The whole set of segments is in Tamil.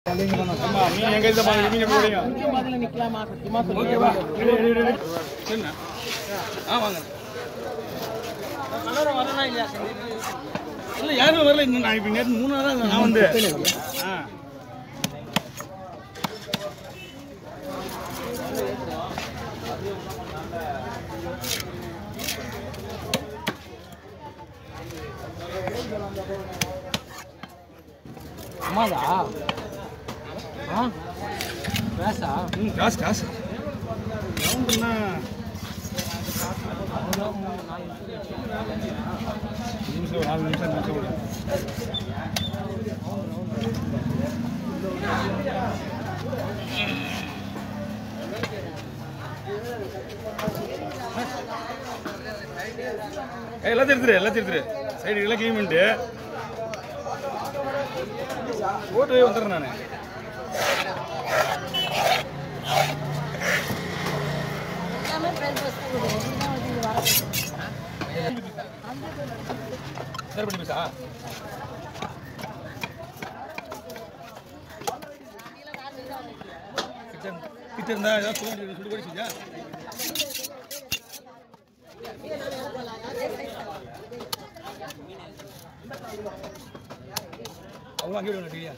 ஆமா நீ எங்க இருந்து பாருங்க நீங்க போறீங்க ஓகேவா இரு, இரு, இரு, இரு. சரிண்ணா ஆ வாங்க இல்ல யாரும் வரல இன்னும் நான் இப்ப நேற்று மூணு நாளா நான் வந்து ஆ அம்மாதா ஆ பேசா ம் காசு காசு ரவுண்டுன்னா நிமிஷம் ஒரு நாலு நிமிஷம் நிமிஷம் விடு. ஏய், எல்லாத்தையும் எடுத்துரு எல்லாத்தையும் எடுத்துரு சைடு எல்லாம் கிளீன் பண்ணிட்டு ஓட்டு வந்துடுறேன் நான் சார் பண்ணி பேசா கிட்ட இருந்தா ஏதாவது சொல்ல முடியாது சொல்லி கூட செஞ்சா அவங்க அங்கே விடுங்க டிவியா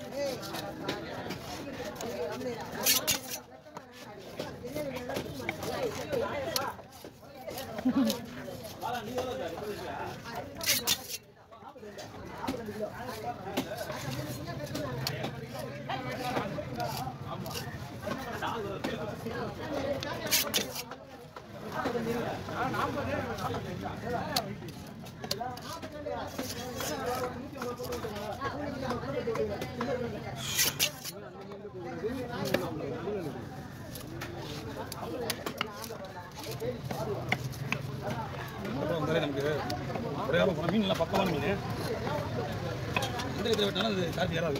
அப்புறம் வந்தாலே நமக்கு ஒரே ஒரு மீன் நல்லா பக்கமான மீன் எந்த இடத்துல வெட்டினாலும் அது சார்ஜ் ஏறாது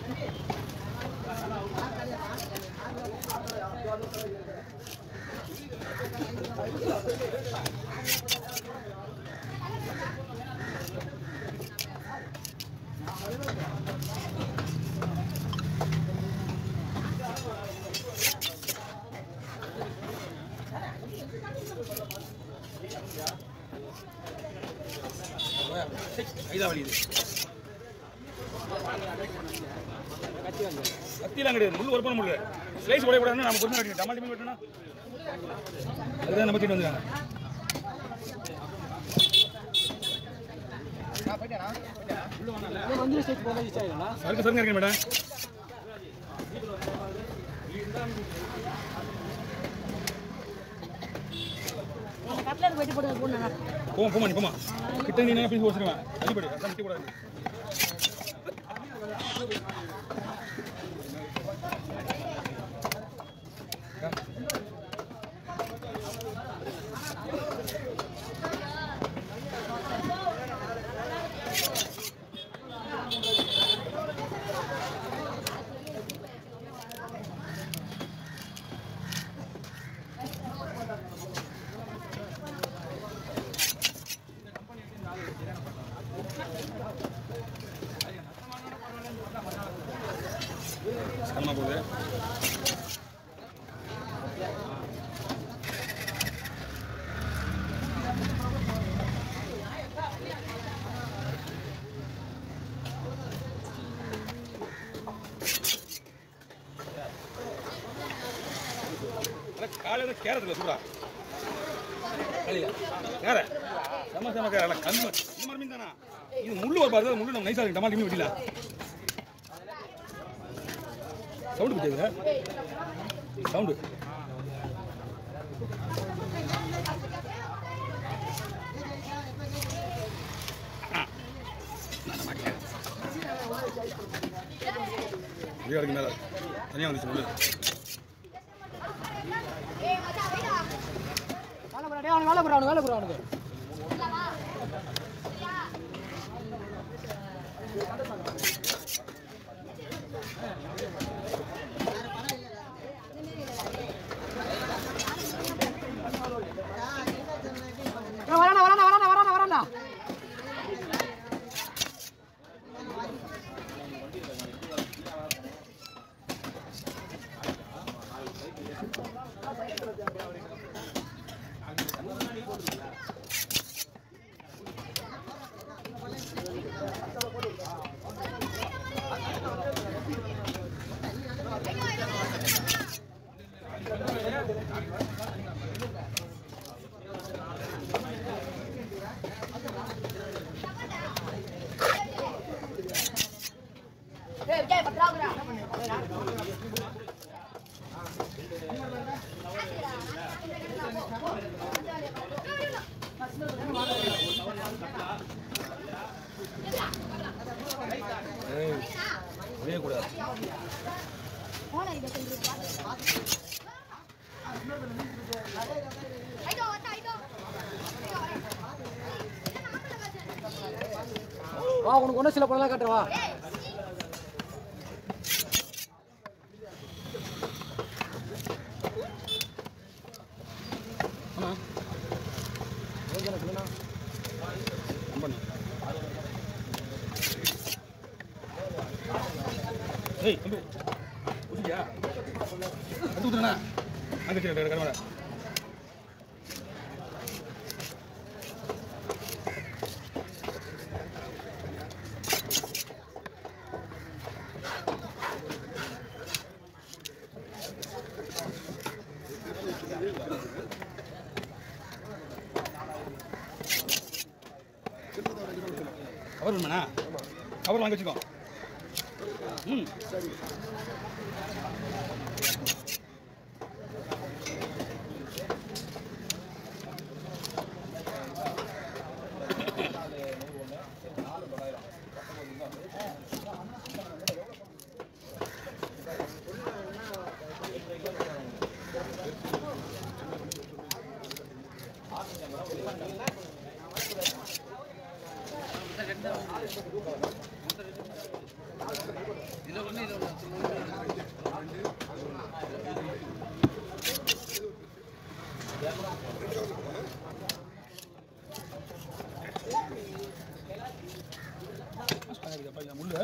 கைதான் வலியுது கத்திலாம் கிடையாது முள்ளு ஒரு பண்ண முடியல ஸ்லைஸ் உடையக்கூடாதுன்னு நம்ம பொறுமை கட்டிங்க டமாட்டி மீன் வெட்டினா அதுதான் நம்ம கிட்ட வந்துருக்காங்க வந்து ஸ்டேட் போல ஈஸி ஆயிடும்னா சருக்கு சருங்க இருக்கேன் மேடம் கட்லர் வெட்டி போடுங்க போடுங்க போமா போமா நீ போமா கிட்ட நீ பீஸ் வச்சிருவேன் தள்ளிப்படி அதான் விட்டு கூடாது சரமா போகுது காலையில் கேரத்தில் சூடா காலையில் கேர செம செம கேர கண்ணு இந்த மாதிரி மீன் தானா இது முள்ளு ஒரு பாரு முள்ளு நம்ம நைஸாக இருக்கு டமாட்டி மீன் வெட்டில சவுண்டு பிடிச்சது சவுண்டு இருக்கு மேலே தனியாக வந்துச்சு முள்ளு வேலை போடா டேய் அவனுக்கு வேலை போடா அவனுக்கு வேலை போடா அவனுக்கு ஏய், வரானா வரானா வரானா வரானா வரானா ஏய் விஜய் பத்ராவுடா ஏய் ஒரே கூடாது போனா இத செஞ்சு ஐடோ வா ஐடோ வா உனக்கு ஒன்றும் சில படம் காட்டுறவா ஆமா பண்ணு ஏய் தம்பி புரியா அது ஊத்துறா அங்க சரி கடை கவர் வேணுமாண்ணா கவர் வாங்கி வச்சுக்கோ ம் சரி முள்ளு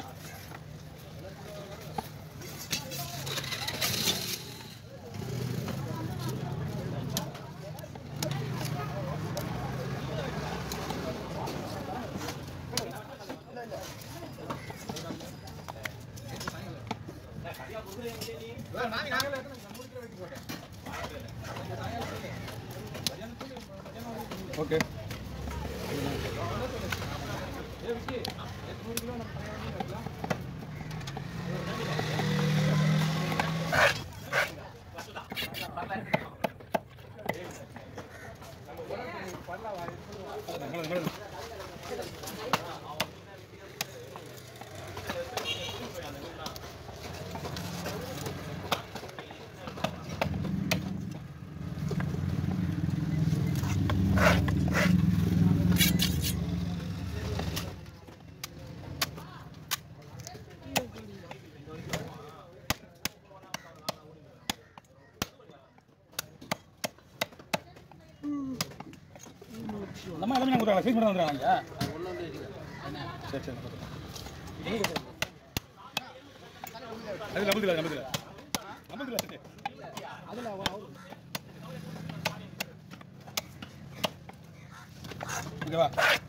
ஓகே நம்ம எல்லாமே நாங்கள் கொடுத்தாங்க சைஸ் பண்ண வந்துடுறாங்க சரி சரி அது நம்பதில்லை நம்பதில்லை நம்பதில்லை சரி ஓகேவா